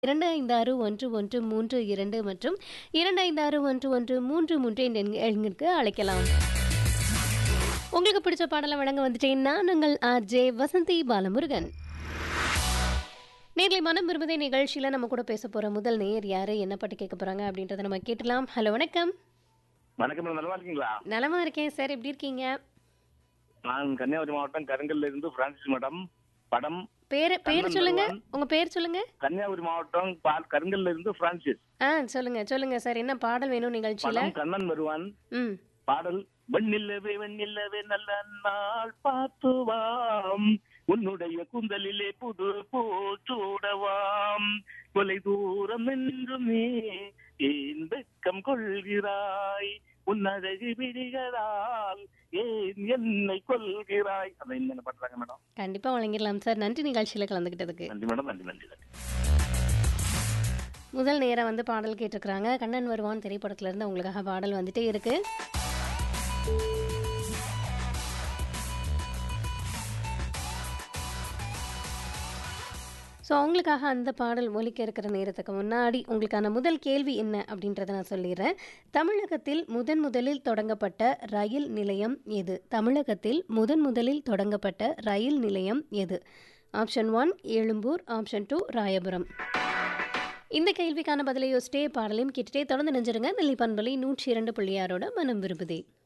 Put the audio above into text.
இரண்டு ஐந்து ஆறு ஒன்று ஒன்று மூன்று இரண்டு மற்றும் இரண்டு ஐந்து ஆறு ஒன்று ஒன்று மூன்று மூன்று என்ற எண் எண்ணிற்கு அழைக்கலாம் உங்களுக்கு பிடிச்ச பாடலை வழங்க வந்துட்டேன் நான் உங்கள் ஆர் ஜே வசந்தி பாலமுருகன் நேர்லை மனம் விரும்புதே நிகழ்ச்சியில் நம்ம கூட பேச போகிற முதல் நேயர் யார் என்ன பாட்டு கேட்க போகிறாங்க அப்படின்றத நம்ம கேட்டலாம் ஹலோ வணக்கம் வணக்கம் மேடம் நல்லா இருக்கீங்களா நலமா இருக்கேன் சார் எப்படி இருக்கீங்க நான் கன்னியாகுமரி மாவட்டம் கருங்கல்ல இருந்து பிரான்சிஸ் மேடம் படம் பேர் பேர் கண்ணன் சொல்லுங்க வருவான். உங்க பேர் சொல்லுங்க கன்னியாகுமரி மாவட்டம் பால் கருங்கல்ல இருந்து பிரான்சிஸ் ஆ சொல்லுங்க சொல்லுங்க சார் என்ன பாடல் வேணும் நிகழ்ச்சியில படம் கண்ணன் வருவான் ம் பாடல் வெண்ணில்லவே வெண்ணில்லவே நல்ல நாள் பார்த்துவாம் உன்னுடைய குந்தலிலே புது பூச்சூடவாம் கொலை தூரம் என்றும் நீ ஏன் வெட்கம் கொள்கிறாய் உன் அழகு விழிகளால் ஏன் என்னை கொள்கிறாய் அதை என்ன பண்றாங்க மேடம் கண்டிப்பா வழங்கிடலாம் சார் நன்றி நிகழ்ச்சியில கலந்துக்கிட்டதுக்கு நன்றி மேடம் நன்றி நன்றி நன்றி முதல் நேரம் வந்து பாடல் கேட்டிருக்கிறாங்க கண்ணன் வருவான் திரைப்படத்துல இருந்து உங்களுக்காக பாடல் வந்துட்டே இருக்கு ஸோ அவங்களுக்காக அந்த பாடல் ஒலிக்க இருக்கிற நேரத்துக்கு முன்னாடி உங்களுக்கான முதல் கேள்வி என்ன அப்படின்றத நான் சொல்லிடுறேன் தமிழகத்தில் முதன் முதலில் தொடங்கப்பட்ட ரயில் நிலையம் எது தமிழகத்தில் முதன் முதலில் தொடங்கப்பட்ட ரயில் நிலையம் எது option one Egmore option two Royapuram இந்த கேள்விக்கான பதிலை யோசிச்சிட்டே பாடலையும் கேட்டுட்டே தொடர்ந்து நெஞ்சிருங்க நெல்லி பண்பலை நூற்றி இரண்டு புள்ளியாரோட மனம் விரும்புதே